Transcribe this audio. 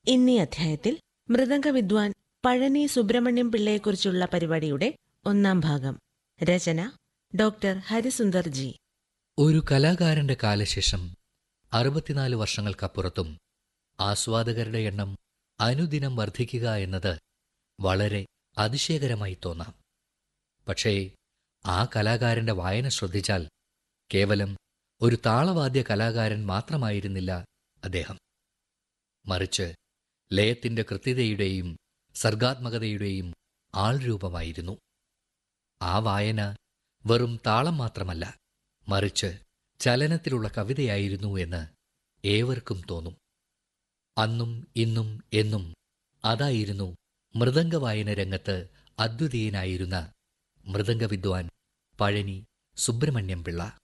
ഇന്നീ അധ്യായത്തിൽ മൃദംഗ വിദ്വാൻ പഴനി സുബ്രഹ്മണ്യം പിള്ളയെക്കുറിച്ചുള്ള പരിപാടിയുടെ ഒന്നാം ഭാഗം രചന ഡോക്ടർ ഹരിസുന്ദർ ജി ഒരു കലാകാരന്റെ കാലശേഷം അറുപത്തിനാല് വർഷങ്ങൾക്കപ്പുറത്തും ആസ്വാദകരുടെ എണ്ണം അനുദിനം വർദ്ധിക്കുക എന്നത് വളരെ അതിശയകരമായി തോന്നാം പക്ഷേ ആ കലാകാരന്റെ വായന ശ്രദ്ധിച്ചാൽ കേവലം ഒരു താളവാദ്യ കലാകാരൻ മാത്രമായിരുന്നില്ല അദ്ദേഹം മറിച്ച് ലയത്തിന്റെ കൃത്യതയുടെയും സർഗാത്മകതയുടെയും ആൾരൂപമായിരുന്നു ആ വായന വെറും താളം മാത്രമല്ല മറിച്ച് ചലനത്തിലുള്ള കവിതയായിരുന്നു എന്ന് ഏവർക്കും തോന്നും അന്നും ഇന്നും എന്നും അതായിരുന്നു മൃദംഗ വായന രംഗത്ത് അദ്വിതീയനായിരുന്ന മൃദംഗ വിദ്വാൻ പഴനി സുബ്രഹ്മണ്യം പിള്ള